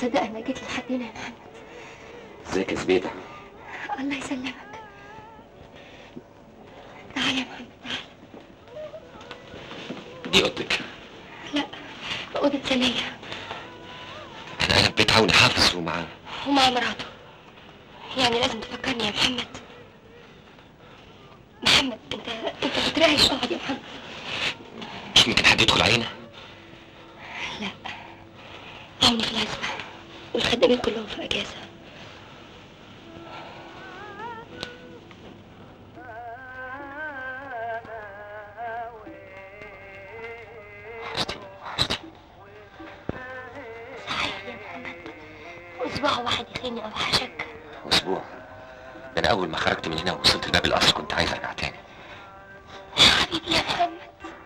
تصدق انا جيت لحد هنا يا محمد ازيك يا زبيده الله يسلمك تعال يا محمد دي اوضتك لا اوضه ثانيه انا انا في بيت عوني حافظ ومعاه ومع مراته يعني لازم تفكرني يا محمد محمد انت انت بترعش اقعد يا محمد مش ممكن حد يدخل علينا لا عوني في العزبة والخدامين كلهم في اجازة صحيح يا محمد اسبوع واحد يخليني اوحشك اسبوع ده انا اول ما خرجت من هنا ووصلت لباب القصر كنت عايز ارجع تاني حبيبي يا محمد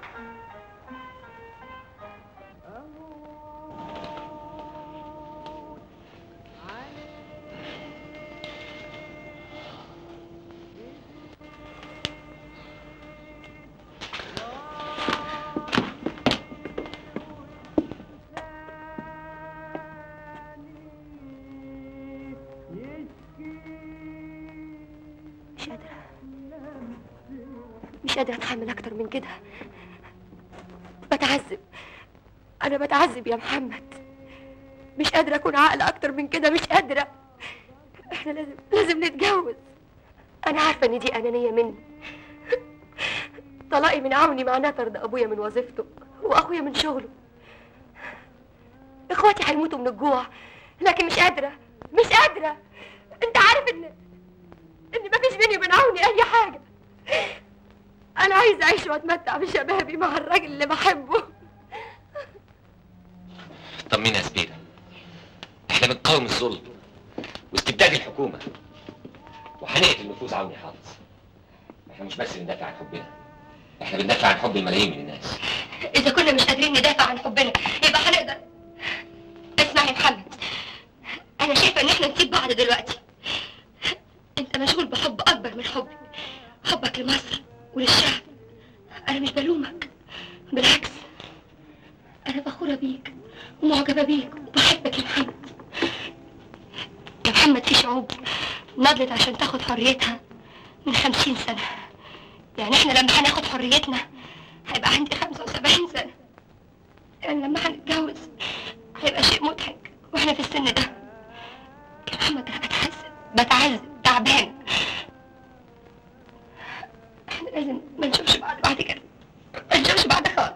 مش قادرة مش قادرة أتحمل أكتر من كده بتعذب أنا بتعذب يا محمد مش قادرة أكون عاقلة أكتر من كده مش قادرة إحنا لازم لازم نتجوز أنا عارفة إن دي أنانية مني طلاقي من عوني معناه طرد أبويا من وظيفته وأخويا من شغله إخواتي هيموتوا من الجوع لكن مش قادرة مش قادرة أنت عارف إن إن مفيش بيني وبين عوني أي حاجة أنا عايزة أعيش وأتمتع بشبابي مع الراجل اللي بحبه طمني يا زبيده احنا بنقاوم الظلم واستبداد الحكومه وهنقتل نفوذ عوني حافظ احنا مش بس بندافع عن حبنا احنا بندافع عن حب الملايين من الناس إذا كنا مش قادرين ندافع عن حبنا يبقى هنقدر اسمع يا محمد أنا شايفة إن إحنا نسيب بعض دلوقتي أنت مشغول بحب أكبر من حبي حبك لمصر وللشعب أنا مش بلومك بالعكس أنا فخورة بيك ومعجبة بيك وبحبك يا محمد يا محمد في شعوب نضلت عشان تاخد حريتها من خمسين سنة يعني احنا لما هناخد حريتنا هيبقى عندي خمسة وسبعين سنة يعني لما هنتجوز هيبقى شيء مضحك واحنا في السن ده يا محمد انا بتعذب بتعذب تعبان احنا لازم ما نشوفش بعض بعد كده ما نشوفش بعض خالص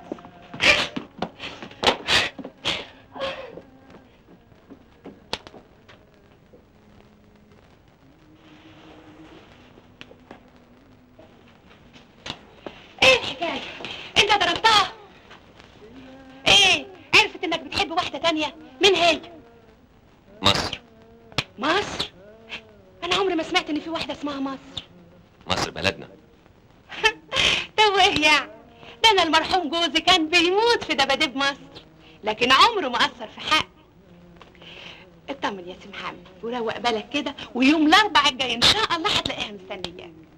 ايه الحكايه انت ضربتها ايه عرفت انك بتحب واحده تانية مين هي مصر مصر انا عمري ما سمعت ان في واحده اسمها مصر مصر بلدنا طب وايه يعني ده انا المرحوم جوزي كان بيموت في دباديب مصر لكن عمره ما اثر في حقي اطمن يا سي محمد وروق بالك كده ويوم الاربعاء الجاي ان شاء الله هتلاقيها مستنياك